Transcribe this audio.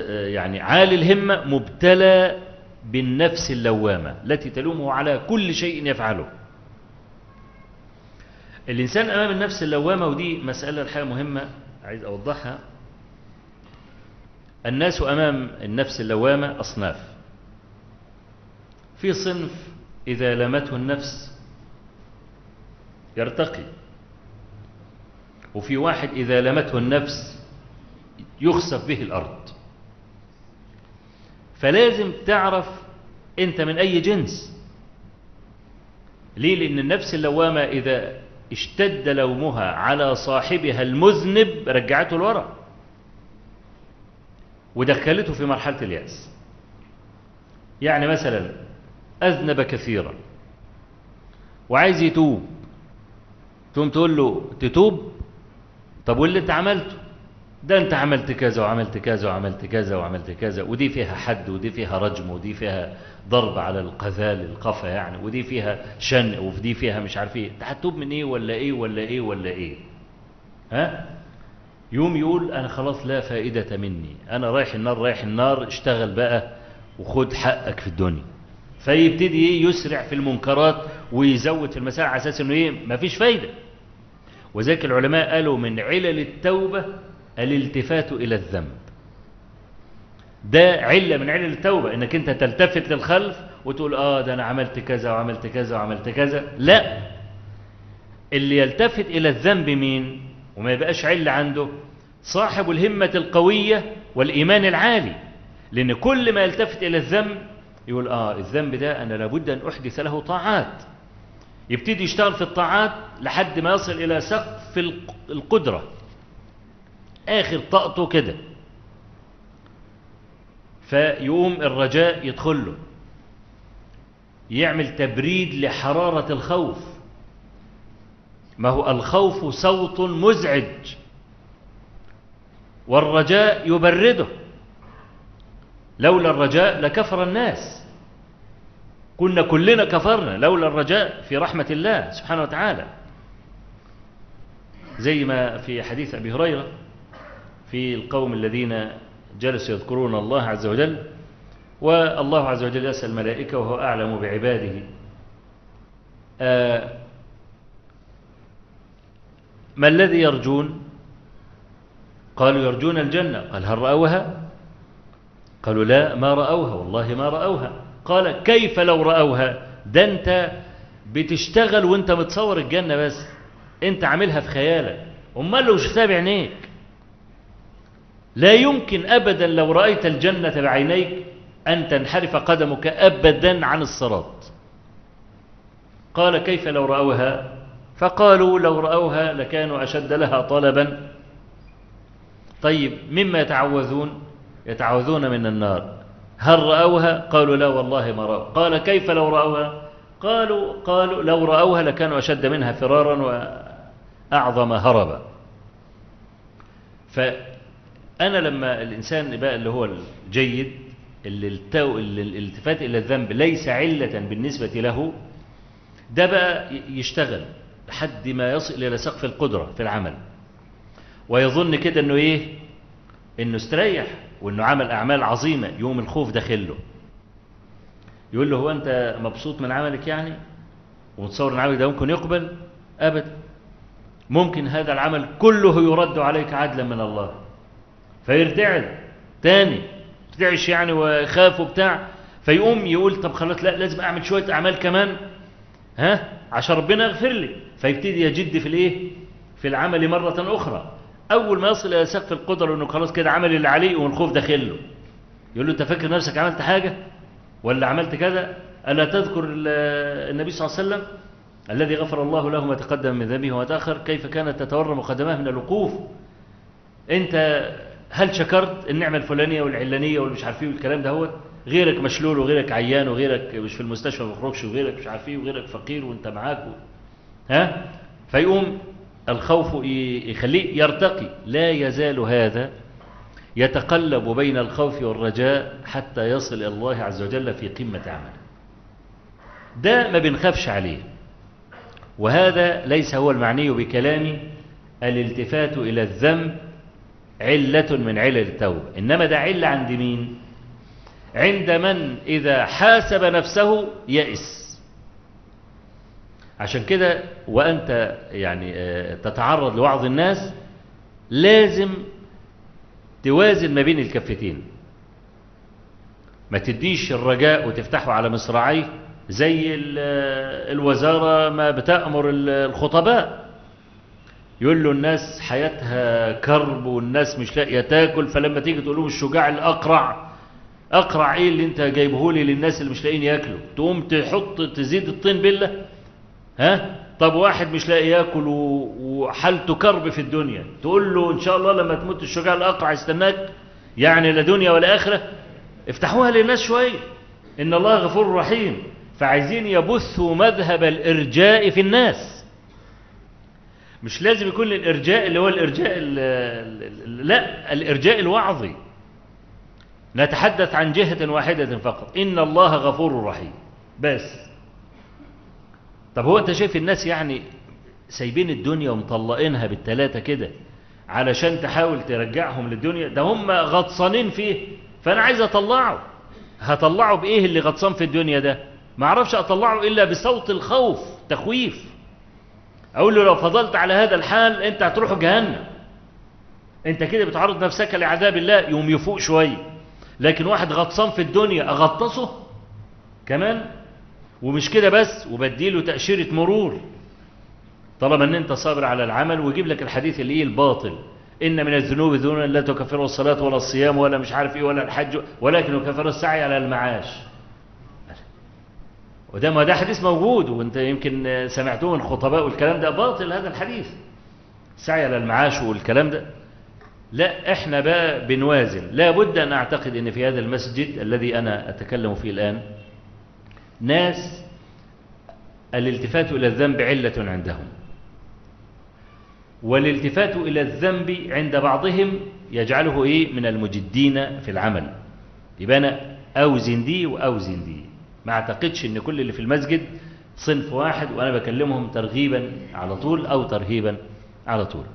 يعني عالي الهمة مبتلى بالنفس اللوامة التي تلومه على كل شيء يفعله الإنسان أمام النفس اللوامة ودي مسألة الحقيقة مهمة عايز أوضحها الناس أمام النفس اللوامة أصناف في صنف إذا لمته النفس يرتقي وفي واحد إذا لمته النفس يخسف به الأرض فلازم تعرف أنت من أي جنس ليه لأن النفس اللوامة إذا اشتد لومها على صاحبها المذنب رجعته لورا ودخلته في مرحلة اليأس يعني مثلا أذنب كثيرا وعايز يتوب تقوم تقول له تتوب طب واللي انت عملته ده انت عملت كذا وعملت كذا وعملت كذا وعملت كذا ودي فيها حد ودي فيها رجم ودي فيها ضرب على القذال القفا يعني ودي فيها شنق ودي فيها مش عارف ايه انت هتتوب من ايه ولا ايه ولا ايه ولا ايه ها يوم يقول انا خلاص لا فائدة مني انا رايح النار رايح النار اشتغل بقى وخد حقك في الدنيا فيبتدي ايه يسرع في المنكرات ويزود في المسائل على اساس انه ايه مفيش فايدة وذلك العلماء قالوا من علل التوبة الالتفات الى الذنب ده علة من علل التوبة انك انت تلتفت للخلف وتقول اه ده انا عملت كذا وعملت كذا وعملت كذا لا اللي يلتفت الى الذنب مين وما يبقاش علة عنده صاحب الهمة القوية والايمان العالي لان كل ما يلتفت الى الذنب يقول اه الذنب ده انا لابد ان احدث له طاعات يبتدي يشتغل في الطاعات لحد ما يصل الى سقف القدرة اخر طاقته كده فيقوم الرجاء يدخل له يعمل تبريد لحرارة الخوف ما هو الخوف صوت مزعج والرجاء يبرده لولا الرجاء لكفر الناس كنا كلنا كفرنا لولا الرجاء في رحمة الله سبحانه وتعالى زي ما في حديث أبي هريرة في القوم الذين جلسوا يذكرون الله عز وجل والله عز وجل يسأل الملائكة وهو أعلم بعباده آه ما الذي يرجون قالوا يرجون الجنة قال هل رأوها قالوا لا ما رأوها والله ما رأوها قال كيف لو رأوها ده انت بتشتغل وانت متصور الجنة بس انت عاملها في خيالك امال لو شفتها بعينيك لا يمكن أبدا لو رأيت الجنة بعينيك أن تنحرف قدمك أبدا عن الصراط قال كيف لو رأوها فقالوا لو رأوها لكانوا أشد لها طلبا طيب مما يتعوذون يتعوذون من النار هل رأوها قالوا لا والله ما رأوا قال كيف لو رأوها قالوا قالوا لو رأوها لكانوا أشد منها فرارا وأعظم هربا فأنا لما الإنسان بقى اللي هو الجيد اللي, التو اللي الالتفات إلى الذنب ليس علة بالنسبة له ده بقى يشتغل لحد ما يصل إلى سقف القدرة في العمل ويظن كده أنه إيه أنه استريح وأنه عمل أعمال عظيمة يوم الخوف داخله يقول له هو أنت مبسوط من عملك يعني ومتصور أن عملك ده ممكن يقبل أبدا ممكن هذا العمل كله يرد عليك عدلا من الله فيرتعد تاني يرتعش يعني ويخاف وبتاع فيقوم يقول طب خلاص لا لازم أعمل شوية أعمال كمان ها عشان ربنا يغفر لي فيبتدي يجد في الايه في العمل مرة أخرى أول ما يصل إلى سقف القدرة إنه خلاص كده عمل اللي عليه والخوف داخل له يقول له أنت فاكر نفسك عملت حاجة ولا عملت كذا ألا تذكر النبي صلى الله عليه وسلم الذي غفر الله له ما تقدم من ذنبه وما تأخر كيف كانت تتورم قدماه من الوقوف أنت هل شكرت النعمة الفلانية والعلانية والمش عارف ايه والكلام ده هو غيرك مشلول وغيرك عيان وغيرك مش في المستشفى ما بيخرجش وغيرك مش عارف ايه وغيرك فقير وانت معاك و... ها فيقوم الخوف يخليه يرتقي لا يزال هذا يتقلب بين الخوف والرجاء حتى يصل إلى الله عز وجل في قمة عمله ده ما بنخافش عليه وهذا ليس هو المعني بكلامي الالتفات إلى الذنب علة من علل التوبة إنما ده علة عند مين عند من إذا حاسب نفسه يئس عشان كده وأنت يعني تتعرض لوعظ الناس لازم توازن ما بين الكفتين ما تديش الرجاء وتفتحه على مصراعيه زي الوزارة ما بتأمر الخطباء يقول له الناس حياتها كرب والناس مش لاقيه تاكل فلما تيجي تقول لهم الشجاع الاقرع اقرع ايه اللي انت جايبه لي للناس اللي مش لاقيين ياكلوا تقوم تحط تزيد الطين بله ها طب واحد مش لاقي ياكل وحالته كرب في الدنيا تقول له ان شاء الله لما تموت الشجاع الاقرع يستناك يعني لا دنيا ولا اخره افتحوها للناس شويه ان الله غفور رحيم فعايزين يبثوا مذهب الارجاء في الناس مش لازم يكون الارجاء اللي هو الارجاء ال ال لا الارجاء الوعظي نتحدث عن جهة واحدة فقط إن الله غفور رحيم بس طب هو أنت شايف الناس يعني سايبين الدنيا ومطلقينها بالتلاتة كده علشان تحاول ترجعهم للدنيا ده هم غطسانين فيه فأنا عايز أطلعه هطلعه بإيه اللي غطسان في الدنيا ده ما أعرفش أطلعه إلا بصوت الخوف تخويف أقول له لو فضلت على هذا الحال أنت هتروح جهنم أنت كده بتعرض نفسك لعذاب الله يوم يفوق شوية لكن واحد غطسان في الدنيا أغطسه كمان ومش كده بس وبديله تأشيرة مرور طالما ان انت صابر على العمل ويجيب لك الحديث اللي ايه الباطل ان من الذنوب ذنوبا لا تكفر الصلاة ولا الصيام ولا مش عارف ايه ولا الحج ولكن يكفر السعي على المعاش وده ما ده حديث موجود وانت يمكن سمعتوه من خطباء والكلام ده باطل هذا الحديث السعي على المعاش والكلام ده لا احنا بقى بنوازن لا بد ان اعتقد ان في هذا المسجد الذي انا اتكلم فيه الان ناس الالتفات الى الذنب علة عندهم والالتفات الى الذنب عند بعضهم يجعله ايه من المجدين في العمل يبقى انا اوزن دي واوزن دي ما اعتقدش ان كل اللي في المسجد صنف واحد وانا بكلمهم ترغيبا على طول او ترهيبا على طول